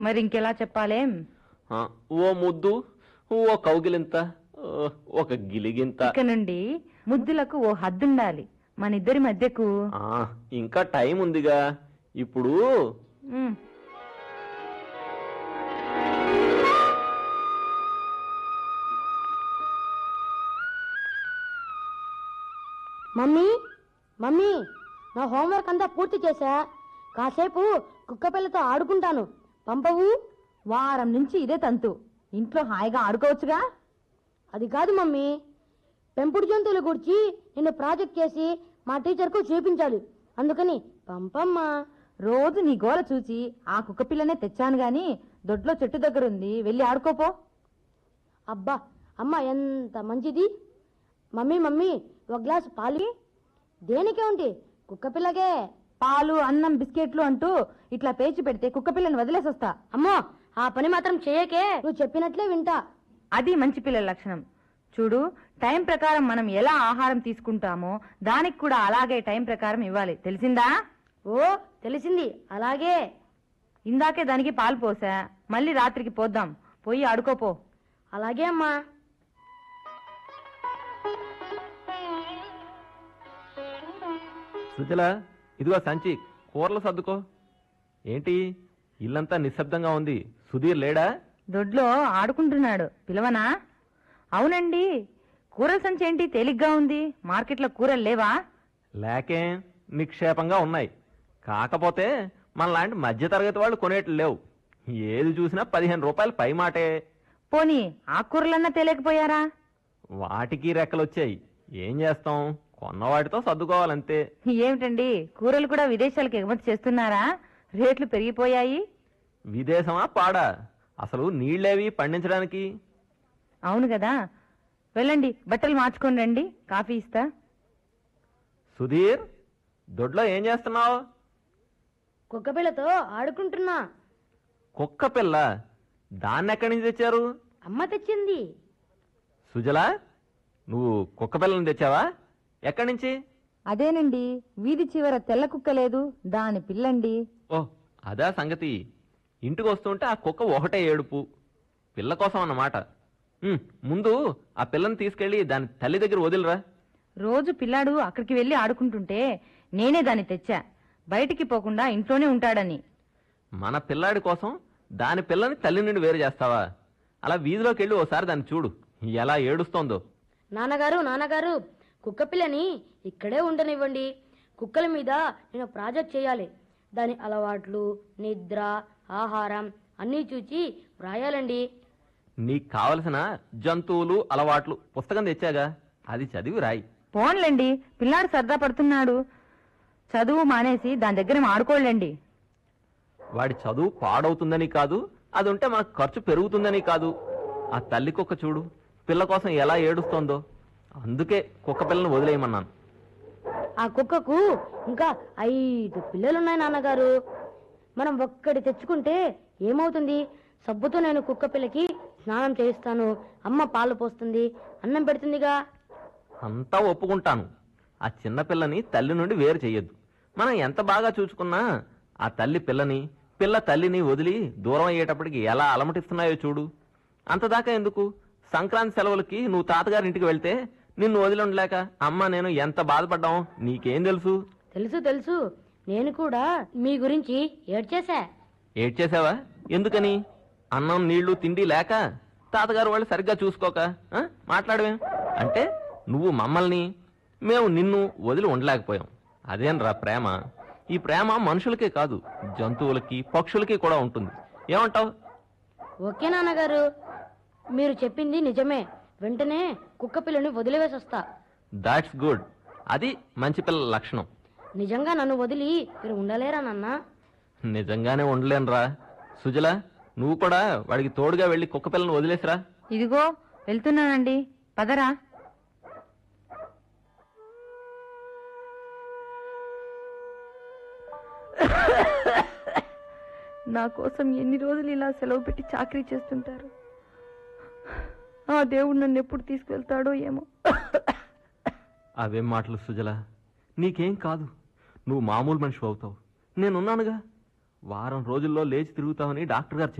మరి ఇంకెలా చెప్పాలేం ఆ, ఓ ముద్దు ఓ కౌగిలింత ఓ, ఒక గిలిగింత ఇక నుండి ముద్దులకు ఓ హద్దుండాలి మన ఇద్దరి మధ్యకు ఆ, ఇంకా టైం ఉందిగా ఇప్పుడు ఉమ్, మమ్మీ మమ్మీ నా హోంవర్క్ అంతా పూర్తి చేశా కాసేపు కుక్క పిల్లతో ఆడుకుంటాను పంపవు వారం నుంచి ఇదే తంతు ఇంట్లో హాయిగా ఆడుకోవచ్చుగా అది కాదు మమ్మీ పెంపుడు జంతువుల గురించి నేను ప్రాజెక్ట్ చేసి మా టీచర్కు చూపించాలి అందుకని పంపమ్మా రోజు నీ గోల చూచి ఆ కుక్క పిల్లనే తెచ్చాను గాని దొడ్లో చెట్టు దగ్గర ఉంది వెళ్ళి ఆడుకోపో అబ్బా అమ్మ ఎంత మంచిది మమ్మీ మమ్మీ ఒక గ్లాసు పాలు దేనికే ఉంది కుక్క పిల్లకే పాలు అన్నం బిస్కెట్లు అంటూ ఇట్లా పేచి పెడితే కుక్క పిల్లని వదిలేసొస్తా అమ్మో ఆ పని మాత్రం చేయకే నువ్వు చెప్పినట్లే వింటా అది మంచి పిల్లల లక్షణం చూడు టైం ప్రకారం మనం ఎలా ఆహారం తీసుకుంటామో దానికి కూడా అలాగే టైం ప్రకారం ఇవ్వాలి తెలిసిందా ఓ తెలిసింది అలాగే ఇందాకే దానికి పాలు పోసా మళ్ళీ రాత్రికి పోద్దాం పోయి ఆడుకోపో అలాగే అమ్మా సుజల ఇదిగో సంచి కూరలు సర్దుకో ఏంటి ఇల్లంతా నిశ్శబ్దంగా ఉంది సుధీర్ లేడా దొడ్లో ఆడుకుంటున్నాడు పిలవనా అవునండి కూరల సంచి ఏంటి తేలిగ్గా ఉంది మార్కెట్లో కూరలు లేవా లేకే నిక్షేపంగా ఉన్నాయి కాకపోతే మనలాంటి మధ్యతరగతి వాళ్ళు కొనేట్లు లేవు ఏది చూసినా పదిహేను రూపాయలు పై మాటే పోనీ ఆకుకూరలన్నా తేలేకపోయారా వాటికి రెక్కలొచ్చాయి ఏం చేస్తాం కొన్న వాటితో సర్దుకోవాలంతే ఏమిటండి కూరలు కూడా విదేశాలకు ఎగుమతి చేస్తున్నారా రేట్లు పెరిగిపోయాయి విదేశమా పాడా అసలు నీళ్ళేవి పండించడానికి అవును కదా వెళ్ళండి బట్టలు మార్చుకొని రండి కాఫీ ఇస్తా సుధీర్ దొడ్లో ఏం చేస్తున్నావు కుక్క పిల్లతో ఆడుకుంటున్నా కుక్క పిల్ల దాన్ని ఎక్కడి నుంచి తెచ్చారు అమ్మ తెచ్చింది సుజలా నువ్వు కుక్క పిల్లని తెచ్చావా ఎక్కడి నుంచి అదేనండి వీధి చివర తెల్ల కుక్క లేదు దాని పిల్లండి ఓ అదా సంగతి ఇంటికి వస్తుంటే ఆ కుక్క ఒకటే ఏడుపు పిల్ల కోసం అన్నమాట ఉమ్, ముందు ఆ పిల్లని తీసుకెళ్లి దాని తల్లి దగ్గర వదిలిరా రోజు పిల్లాడు అక్కడికి వెళ్ళి ఆడుకుంటుంటే నేనే దాన్ని తెచ్చా బయటికి పోకుండా ఇంట్లోనే ఉంటాడని మన పిల్లాడి కోసం దాని పిల్లని తల్లి నుండి వేరు చేస్తావా అలా వీధిలోకి వెళ్ళి ఓసారి దాన్ని చూడు ఎలా ఏడుస్తోందో నాన్నగారు నాన్నగారు కుక్క పిల్లని ఇక్కడే ఉండనివ్వండి కుక్కల మీద నేను ప్రాజెక్ట్ చేయాలి దాని అలవాట్లు నిద్ర ఆహారం అన్నీ చూచి వ్రాయాలండి నీకు కావలసిన జంతువులు అలవాట్లు పుస్తకం తెచ్చాగా అది చదివి రాయి పోన్లేండి పిల్లాడు సరదా పడుతున్నాడు చదువు మానేసి దాని దగ్గర ఆడుకోలేండి వాడి చదువు పాడవుతుందని కాదు అది ఉంటే మనకు ఖర్చు పెరుగుతుందని కాదు ఆ తల్లి కుక్క చూడు పిల్ల కోసం ఎలా ఏడుస్తోందో అందుకే కుక్క పిల్లని వదిలేయమన్నాను ఆ కుక్కకు ఇంకా ఐదు పిల్లలున్నాయి నాన్నగారు మనం ఒక్కటి తెచ్చుకుంటే ఏమవుతుంది సబ్బుతో నేను కుక్క పిల్లకి స్నానం చేయిస్తాను అమ్మ పాలు పోస్తుంది అన్నం పెడుతుందిగా అంతా ఒప్పుకుంటాను ఆ చిన్న పిల్లని తల్లి నుండి వేరు చెయ్యొద్దు మనం ఎంత బాగా చూసుకున్నా ఆ తల్లి పిల్లని పిల్ల తల్లిని వదిలి దూరం అయ్యేటప్పటికి ఎలా అలమటిస్తున్నాయో చూడు అంతదాకా ఎందుకు సంక్రాంతి సెలవులకి నువ్వు తాతగారి ఇంటికి వెళ్తే నిన్ను వదిలి ఉండలేక అమ్మ నేను ఎంత బాధపడ్డాం నీకేం తెలుసు తెలుసు తెలుసు నేను కూడా మీ గురించి ఏడ్చేశా ఏడ్చేసావా ఎందుకని అన్నం నీళ్లు తిండి లేక తాతగారు వాళ్ళు సరిగ్గా చూసుకోక ఆ? మాట్లాడవేం అంటే నువ్వు మమ్మల్ని మేము నిన్ను వదిలి ఉండలేకపోయాం అదేనరా ప్రేమ ఈ ప్రేమ మనుషులకే కాదు జంతువులకి పక్షులకి కూడా ఉంటుంది ఏమంటావ్ ఓకే నాన్నగారు మీరు చెప్పింది నిజమే వెంటనే కుక్క పిల్లని వదిలివేసి వస్తా దాట్స్ గుడ్ అది మంచి పిల్లల లక్షణం నిజంగా నన్ను వదిలి మీరు ఉండలేరా నాన్న నిజంగానే ఉండలేనురా సుజల నువ్వు కూడా వాడికి తోడుగా వెళ్ళి కుక్క పిల్లని వదిలేసిరా ఇదిగో వెళ్తున్నానండి పదరా నా కోసం ఎన్ని రోజులు ఇలా సెలవు పెట్టి చాకరీ చేస్తుంటారు ఆ దేవుడు నన్ను ఎప్పుడు తీసుకువెళ్తాడో ఏమో అవేం మాటలు సుజల నీకేం కాదు నువ్వు మామూలు మనిషి అవుతావు నేనున్నానుగా వారం రోజుల్లో లేచి తిరుగుతామని డాక్టర్ గారు